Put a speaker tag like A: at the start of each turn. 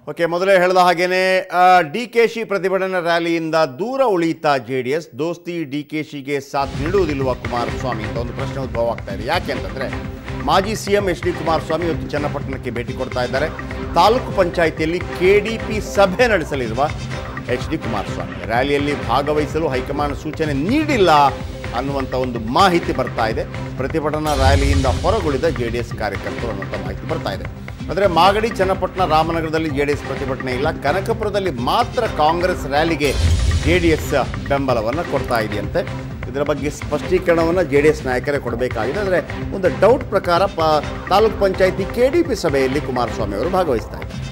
A: okay ಮೊದಲೇ ಹೇಳಿದ ಹಾಗೇನೆ ಡಿ ಕೆ ಶಿ ಪ್ರತಿಭಟನಾ ರ್ಯಾಲಿಯಿಂದ ದೂರ ಉಳಿಯುತ್ತಾ ಜೆ ಡಿ ಎಸ್ ದೋಸ್ತಿ ಡಿ ಕೆ ಶಿಗೆ ಸಾಥ್ ನೀಡುವುದಿಲ್ವಾ ಕುಮಾರಸ್ವಾಮಿ ಅಂತ ಒಂದು ಪ್ರಶ್ನೆ ಉದ್ಭವ ಆಗ್ತಾ ಇದೆ ಯಾಕೆ ಅಂತಂದರೆ ಮಾಜಿ C M H D Kumaraswamy ಇವತ್ತು ಚನ್ನಪಟ್ಟಣಕ್ಕೆ ಭೇಟಿ ಕೊಡ್ತಾ ಇದ್ದಾರೆ ತಾಲೂಕು ಪಂಚಾಯಿತಿಯಲ್ಲಿ ಕೆ ಡಿ ಪಿ ಸಭೆ ನಡೆಸಲಿರುವ ಎಚ್ ಡಿ ಕುಮಾರಸ್ವಾಮಿ ರ್ಯಾಲಿಯಲ್ಲಿ ಭಾಗವಹಿಸಲು ಹೈಕಮಾಂಡ್ ಸೂಚನೆ ನೀಡಿಲ್ಲ ಅನ್ನುವಂಥ ಒಂದು ಮಾಹಿತಿ ಬರ್ತಾ ಇದೆ ಪ್ರತಿಭಟನಾ ರ್ಯಾಲಿಯಿಂದ ಹೊರಗುಳಿದ ಜೆ ಡಿ ಎಸ್ ಕಾರ್ಯಕರ್ತರು ಅನ್ನುವಂಥ ಮಾಹಿತಿ ಬರ್ತಾ ಇದೆ ಅಂದರೆ ಮಾಗಡಿ ಚನ್ನಪಟ್ಟಣ ರಾಮನಗರದಲ್ಲಿ ಜೆ ಡಿ ಎಸ್ ಪ್ರತಿಭಟನೆ ಇಲ್ಲ ಕನಕಪುರದಲ್ಲಿ ಮಾತ್ರ ಕಾಂಗ್ರೆಸ್ ರ್ಯಾಲಿಗೆ ಜೆ ಡಿ ಎಸ್ ಬೆಂಬಲವನ್ನು ಕೊಡ್ತಾ ಇದೆಯಂತೆ ಇದರ ಬಗ್ಗೆ ಸ್ಪಷ್ಟೀಕರಣವನ್ನು ಜೆ ಡಿ ಎಸ್ ನಾಯಕರೇ ಕೊಡಬೇಕಾಗಿದೆ ಅಂದರೆ ಒಂದು ಡೌಟ್ ಪ್ರಕಾರ ಪ taluk panchayat K D P ಸಭೆಯಲ್ಲಿ ಕುಮಾರಸ್ವಾಮಿ ಅವರು ಭಾಗವಹಿಸ್ತಾ ಇದ್ದಾರೆ